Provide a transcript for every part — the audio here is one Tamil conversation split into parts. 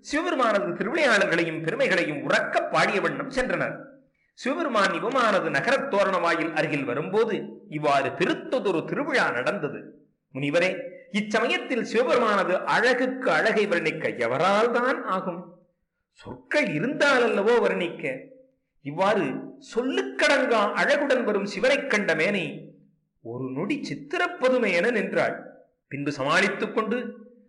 சிவபெருமானது திருவிளையாடல்களையும் பெருமைகளையும் உறக்க பாடிய வண்ணம் சென்றனர் சிவபெருமான் இவமானது நகரத் தோரண வாயில் அருகில் வரும்போது இவ்வாறு பெருத்ததொரு திருவிழா நடந்தது முனிவரே இச்சமயத்தில் சிவபெருமானது அழகுக்கு அழகை வர்ணிக்க எவரால் தான் ஆகும் சொற்கள் இருந்தால் அல்லவோ வர்ணிக்க இவ்வாறு சொல்லுக்கடங்கா அழகுடன் வரும் சிவனைக் கண்ட மேனை ஒரு நொடி சித்திரப்பதுமை என நின்றாள் பின்பு சமாளித்துக் கொண்டு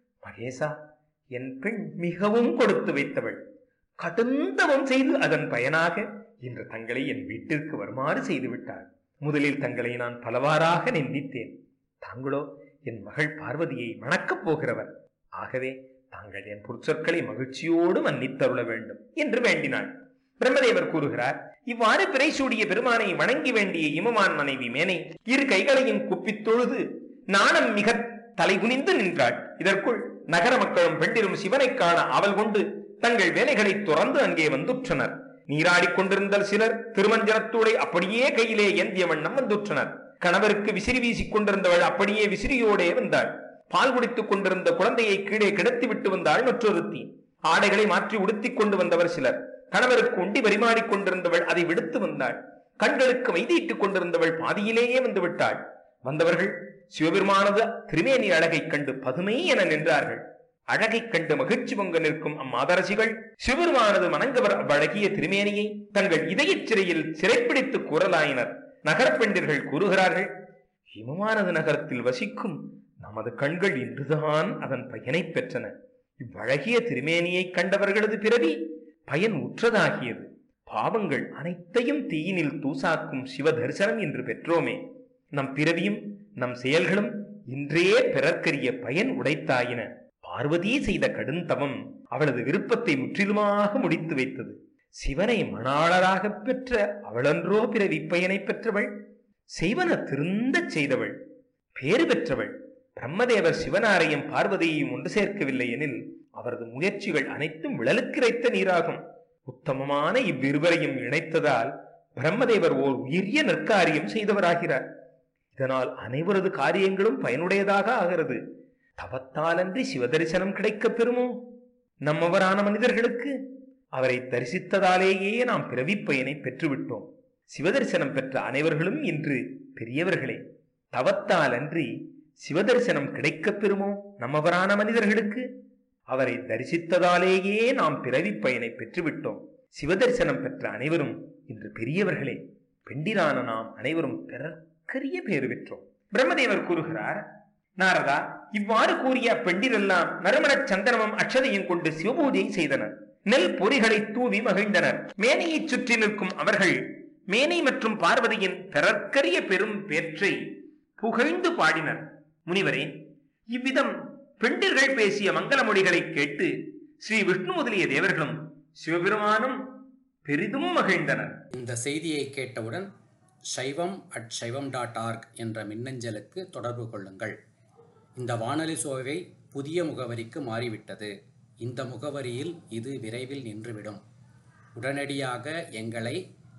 மகேசா என் பெண் மிகவும் கொடுத்து வைத்தவள் கடுந்தவம் செய்து அதன் பயனாக இன்று தங்களை என் வீட்டிற்கு வருமாறு செய்து விட்டாள் முதலில் தங்களை நான் பலவாறாக நிந்தித்தேன் தாங்களோ என் மகள் பார்வதியை மணக்கப் போகிறவர் ஆகவே தாங்கள் என் பொற்சொற்களை மகிழ்ச்சியோடு மன்னித்தருள வேண்டும் என்று வேண்டினாள் பிரம்மதேவர் கூறுகிறார் இவ்வாறு பிறை சூடிய பெருமானை வணங்கி வேண்டிய இமமான் மனைவி மேனை இரு கைகளையும் குப்பித் தொழுது நாணம் மிக தலைகுனிந்து நின்றாள் இதற்குள் நகர மக்களும் பெண்டிரும் சிவனைக் காண அவல் கொண்டு தங்கள் வேலைகளை துறந்து அங்கே வந்துற்றனர் நீராடிக் கொண்டிருந்த சிலர் திருமஞ்சனத்தோடை அப்படியே கையிலே ஏந்திய வண்ணம் வந்துற்றனர் கணவருக்கு விசிறி வீசிக் கொண்டிருந்தவள் அப்படியே விசிறியோடே வந்தாள் பால் குடித்துக் கொண்டிருந்த குழந்தையை கீழே கிடத்தி விட்டு வந்தாள் மற்றொருத்தி ஆடைகளை மாற்றி உடுத்திக் கொண்டு வந்தவர் சிலர் கணவருக்கு உண்டி பரிமாறிக் கொண்டிருந்தவள் அதை விடுத்து வந்தாள் கண்களுக்கு வைதீட்டுக் கொண்டிருந்தவள் பாதியிலேயே வந்து விட்டாள் வந்தவர்கள் சிவபெருமானது திருமேனி அழகைக் கண்டு பதுமை என நின்றார்கள் அழகைக் கண்டு மகிழ்ச்சி பொங்க நிற்கும் அம்மாதரசிகள் சிவபெருமானது மணங்கவர் அவ்வழகிய திருமேனியை தங்கள் இதயச் சிறையில் சிறைப்பிடித்து கூறலாயினர் நகரப்பெண்டிர்கள் கூறுகிறார்கள் ஹிமமானது நகரத்தில் வசிக்கும் நமது கண்கள் இன்றுதான் அதன் பயனைப் பெற்றன இவ்வழகிய திருமேனியை கண்டவர்களது பிறவி பயன் உற்றதாகியது பாவங்கள் அனைத்தையும் தீயினில் தூசாக்கும் சிவ தரிசனம் என்று பெற்றோமே நம் பிறவியும் நம் செயல்களும் இன்றே பிறர்க்கரிய பயன் உடைத்தாயின பார்வதி செய்த கடுந்தவம் அவளது விருப்பத்தை முற்றிலுமாக முடித்து வைத்தது சிவனை மணாளராகப் பெற்ற அவளன்றோ பிறவி பயனை பெற்றவள் செய்வன திருந்தச் செய்தவள் பேறு பெற்றவள் பிரம்மதேவர் சிவனாரையும் பார்வதியையும் ஒன்று சேர்க்கவில்லை எனில் அவரது முயற்சிகள் அனைத்தும் விழலுக்கிரைத்த நீராகும் உத்தமமான இவ்விருவரையும் இணைத்ததால் பிரம்மதேவர் ஓர் உயரிய நற்காரியம் செய்தவராகிறார் இதனால் அனைவரது காரியங்களும் பயனுடையதாக ஆகிறது தவத்தாலன்றி சிவதரிசனம் கிடைக்கப் பெறுமோ நம்மவரான மனிதர்களுக்கு அவரை தரிசித்ததாலேயே நாம் பிறவிப் பயனை பெற்றுவிட்டோம் சிவதரிசனம் பெற்ற அனைவர்களும் இன்று பெரியவர்களே தவத்தால் அன்றி சிவதரிசனம் கிடைக்கப் பெறுமோ நம்மவரான மனிதர்களுக்கு அவரை தரிசித்ததாலேயே நாம் பிறவிப் பயனை பெற்றுவிட்டோம் சிவதரிசனம் பெற்ற அனைவரும் இன்று பெரியவர்களே பெண்டிரான நாம் அனைவரும் பிறர்க்கரிய பேறு பெற்றோம் பிரம்மதேவர் கூறுகிறார் நாரதா இவ்வாறு கூறிய பெண்டிரெல்லாம் நறுமணச் சந்தனமும் அக்ஷதையும் கொண்டு சிவபூஜை செய்தனர் நெல் பொறிகளை தூவி மகிழ்ந்தனர் மேனையைச் சுற்றி நிற்கும் அவர்கள் மேனை மற்றும் பார்வதியின் பிறர்க்கரிய பெரும் பேற்றை புகழ்ந்து பாடினர் முனிவரே இவ்விதம் பெண்டிர்கள் பேசிய மங்கள மொழிகளை கேட்டு ஸ்ரீ விஷ்ணு முதலிய தேவர்களும் சிவபெருமானும் பெரிதும் மகிழ்ந்தனர் இந்த செய்தியை கேட்டவுடன் சைவம் அட் சைவம் டாட் ஆர்க் என்ற மின்னஞ்சலுக்கு தொடர்பு கொள்ளுங்கள் இந்த வானொலி சோவை புதிய முகவரிக்கு மாறிவிட்டது இந்த முகவரியில் இது விரைவில் நின்றுவிடும் உடனடியாக எங்களை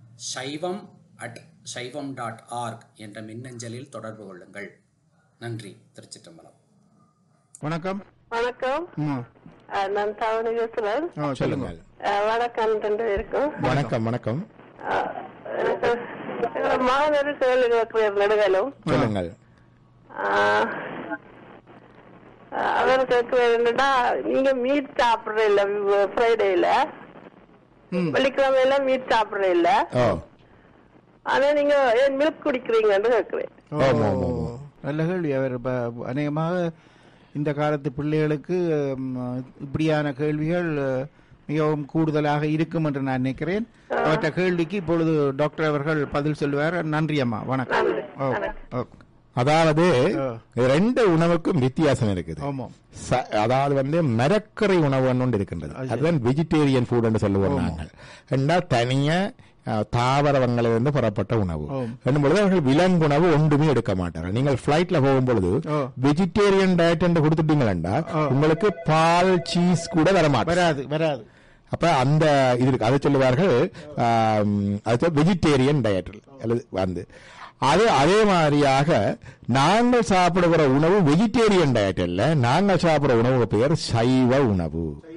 சைவம் அட் சைவம் டாட் ஆர்க் என்ற மின்னஞ்சலில் தொடர்பு கொள்ளுங்கள் நன்றி திருச்சிற்றம்பலம் வணக்கம் வணக்கம் ம். அஹ் நான் தவணை பேசுறேன் ஆ, சொல்லுங்க சொல்லுங்கள் அஹ் வணக்கம் ரெண்டு பேருக்கும் வணக்கம் வணக்கம் அஹ் எனக்கு எங்க மாணவர் கேள்வி கேட்கிறார் நெடுகலும் சொல்லுங்கள் அஹ் அஹ் அவர் கேட்கிறார் என்னடா நீங்க மீட் சாப்பிடுற இல்ல ஃப்ரைடேல ம். வெள்ளிக்கிழமையில மீட் சாப்பிடுற இல்ல ஓ ஆனா நீங்க ஏன் மில்க் குடிக்கிறீங்கன்னு கேட்கிறேன் ஓ, ஆமா, ஆமா, ஆமா. நல்ல கேள்வி அவர் ப- அநேகமாக இந்த காலத்து பிள்ளைகளுக்கு ம், இப்படியான கேள்விகள் அஹ், மிகவும் கூடுதலாக இருக்கும் என்று நான் நினைக்கிறேன் அவற்ற கேள்விக்கு இப்பொழுது டாக்டர் அவர்கள் பதில் சொல்லுவார் நன்றி அம்மா வணக்கம் நன்றி. ஓ, வணக்கம். ஓ, அதாவது ஆ. ரெண்டு உணவுக்கும் வித்தியாசம் இருக்குது ஆமாம் ச- அதாவது வந்து மரக்கரை உணவு ஒன்று இருக்கின்றது அது சரி. அதுதான் வெஜிடேரியன் ஃபுட் என்று சொல்லுவோம் ஆமா. நாங்கள் என்றால் தனிய அஹ், தாவரங்களிலிருந்து புறப்பட்ட உணவு ஆம். என்னும் பொழுது அவர்கள் விலங்குணவு ஒன்றுமே எடுக்க மாட்டார்கள் நீங்கள் பிளைட்ல போகும்பொழுது ஓ. வெஜிடேரியன் டயட் என்று கொடுத்துட்டீங்களா ஆ. உங்களுக்கு பால் சீஸ் கூட வர மாட்டார் வராது வராது அப்ப அந்த இது இருக்கு அதை சொல்லுவார்கள் ஆம், அது வெஜிடேரியன் டயட் அல்லது வந்து அது அதே மாதிரியாக நாங்கள் சாப்பிடுகிற உணவு வெஜிடேரியன் டயட் அல்ல நாங்கள் சாப்பிடுற உணவு பெயர் சைவ உணவு